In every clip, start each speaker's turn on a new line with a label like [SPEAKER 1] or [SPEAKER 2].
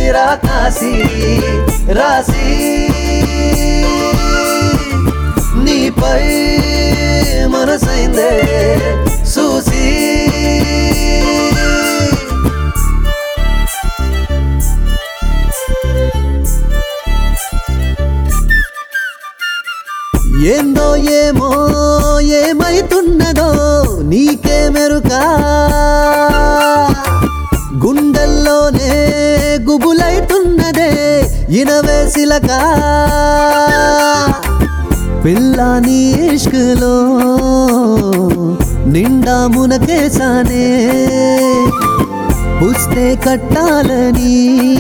[SPEAKER 1] రాకాసి రాసి నీపై మనసైందే చూసి ఏందో ఏమో ఏమైతున్నదో నీకే మెరుకా గుండెల్లోనే గుబులైతున్నదే ఇనవేసిలక పిల్లాని ఇష్కులో నిండా మునకేసానే పుస్తే కట్టాలని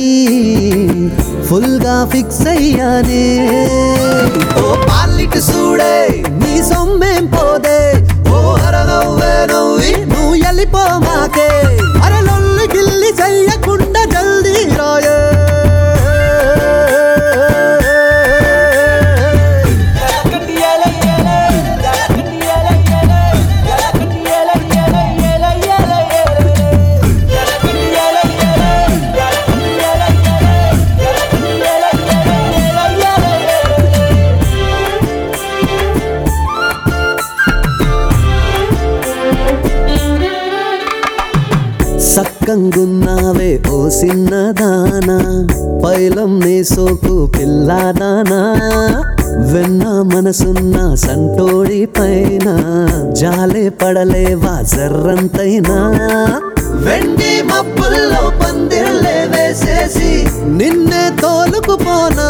[SPEAKER 1] ఫుల్ గా ఫిక్స్ అయ్యానే ఓ పాలిట్ చూడే నీ సొమ్మేం పోదే ఓ అరనవ్వే నవ్వి నువ్వు వెళ్ళిపో మాకే అరలొల్లి గిల్లి చెయ్యకుండా జల్దీ రాయే సక్కంగున్నావే ఓ సిన్నదానా పైలం నీ సోకు పిల్లదానా వెన్న మనసున్న సంటోడి పైన జాలే పడలేవా జర్రంతైనా వెండి మబ్బుల్లో పందిర్లే వేసేసి నిన్నే తోలుకుపోనా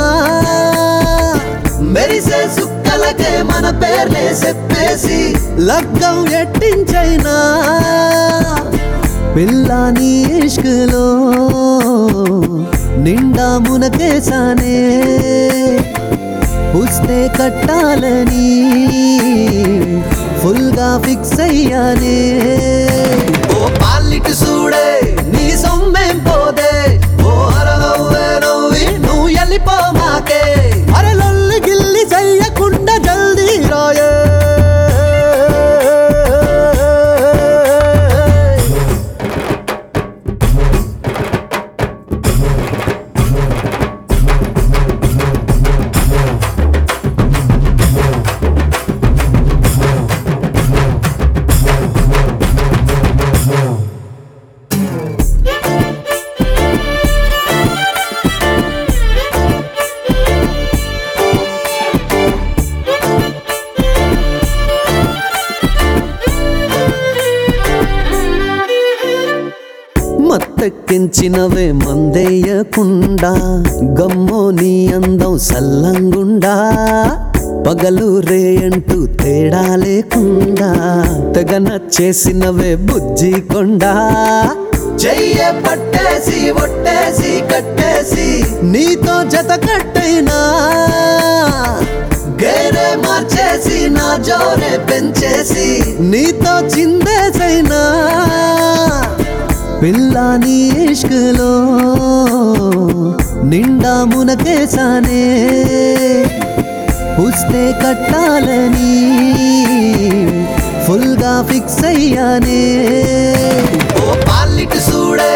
[SPEAKER 1] మెరిసే సుక్కలకే మన పేర్లే చెప్పేసి లగ్గం ఎట్టించైనా పిల్లాని ఇష్కులో నిండా మునకేసానే పుస్తే కట్టాలని ఫుల్ గా ఫిక్స్ అయ్యానే ఓ పాలిట్ చూడే నీ సొమ్మేం పోదే ఓ అరనవ్వే నవ్వి నువ్వు వెళ్ళిపో మాకే అరలొల్లి గిల్లి చెయ్యకుండా జల్దీ రాయే మత్తెక్కించినవే మందేయకుండా గమ్మో నీ అందం సల్లంగుండా పగలు రేయంటూ తేడా లేకుండా తెగ నచ్చేసినవే బుజ్జి కొండా చెయ్య పట్టేసి ఒట్టేసి కట్టేసి నీతో జత కట్టైనా గేరే మార్చేసి నా జోరే పెంచేసి నీతో చిందేసైనా పిల్లాని ఇష్కులో నిండా మునకేసానే పుస్తే కట్టాలని ఫుల్ గా ఫిక్స్ అయ్యానే ఓ పాలిట్ చూడే